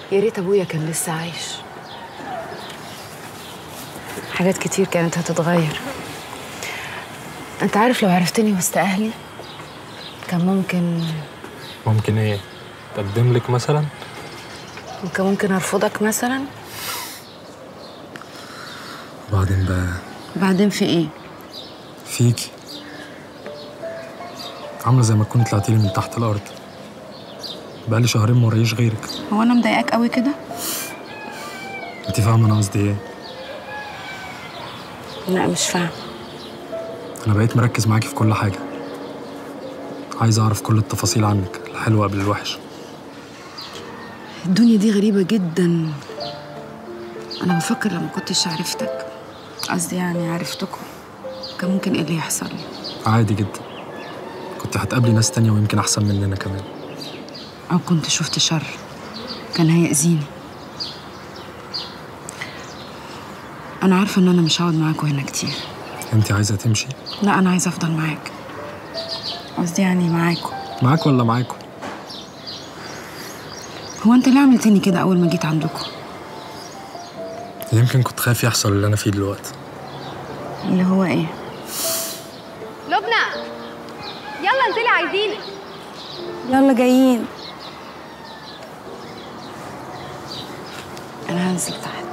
يا ريت ابويا كان لسه عايش حاجات كتير كانت هتتغير انت عارف لو عرفتني وسط اهلي كان ممكن ممكن ايه تقدم لك مثلا كان ممكن ارفضك مثلا وبعدين بقى بعدين في ايه فيكي عامله زي ما تكوني طلعتي لي من تحت الارض بقالي شهرين ما وريش غيرك هو انا مضايقاك قوي كده انت فاهمه انا قصدي ايه لا مش فاهم انا بقيت مركز معاكي في كل حاجه عايز اعرف كل التفاصيل عنك الحلو قبل الوحش الدنيا دي غريبة جدا أنا بفكر لما كنتش عرفتك قصدي يعني عرفتكم كان ممكن إيه اللي يحصل لي عادي جدا كنت هتقابلي ناس تانية ويمكن احسن مننا كمان أو كنت شفت شر كان هيأذيني أنا عارفة إن أنا مش هقعد معاكوا هنا كتير انت عايزه تمشي لا أنا عايزة أفضل معاك قصدي يعني معاكوا معاك ولا معاكم هو أنت ليه عملتني كده أول ما جيت عندكم يمكن كنت خايف يحصل اللي انا فيه دلوقتي اللي هو إيه لبنى يلا انزلي عايزينك يلا جايين أنا هنزل تحت